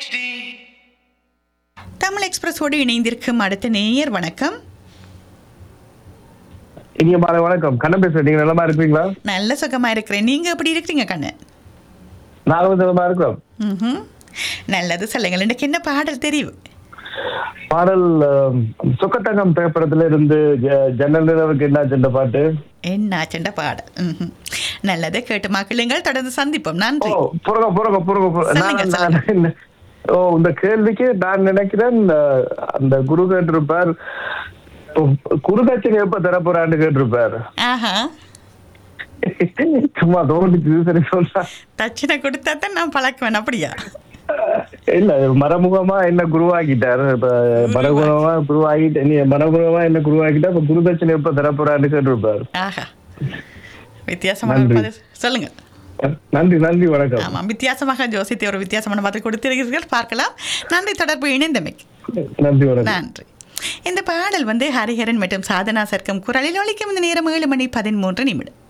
தமிழ் எக்ஸ்பிரஸோடு இணைந்திருக்கும் அடுத்த நேயர் வணக்கம் இனிய மாலை வணக்கம் கண்ணன் பேசுறேன் நீங்க நலமா இருக்கீங்களா நல்ல சுகமா இருக்கிறேன் நீங்க எப்படி இருக்கிறீங்க கண்ணன் நாங்களும் நலமா இருக்கிறோம் ம்ஹும். நல்லது சொல்லுங்கள் எனக்கு என்ன பாடல் தெரியும் பாடல் ஆம், சொக்கத்தங்கம் திரைப்படத்துல இருந்து ஜ- ஜன்னல் நிலவுக்கு என்ன சென்ற பாட்டு என்ன ஆச்சண்ட பாடல் ம்ஹும். நல்லது கேட்டு மக்களுங்கள் தொடர்ந்து சந்திப்போம் ஓ நன்றி புறக புறக புறக புறக. சொல்லுங்க, நான் சொல்லுங்க. நான் என்ன- ஓ இந்த கேள்விக்கு நான் நினைக்கிறேன் அஹ், அந்த குரு கேட்டிருப்பார் ஓ, குருதட்சணை எப்ப தர போறான்னு கேட்டிருப்பார் ஆஹா சும்மா தோண்டிச்சு சரி சொல்றா தட்சிணை கொடுத்தா தான் நான் பழக்குவேன் அப்படியா இல்ல மரமுகமா என்ன குருவாக்கிட்டார் இப்ப மரகுணமா குருவாக்கிட்டு நீ மரகுணமா என்ன குருவாக்கிட்டா இப்ப குருதட்சணை எப்ப தர போறான்னு கேட்டிருப்பார் ஆஹா வித்தியாசமான ஒரு நன்றி. பதில் சொல்லுங்க நன்றி நன்றி வணக்கம் ஆமாம் வித்தியாசமாக ஜோசித்தை ஒரு வித்தியாசமான பதில் கொடுத்திருக்கிறீர்கள் பார்க்கலாம் நன்றி தொடர்பு இணைந்தமைக்கு நன்றி வணக்கம் நன்றி இந்த பாடல் வந்து ஹரிஹரன் மற்றும் சாதனா சர்க்கம் குரலில் ஒலிக்கும் இந்த நேரம் ஏழு மணி பதிமூன்று நிமிடம்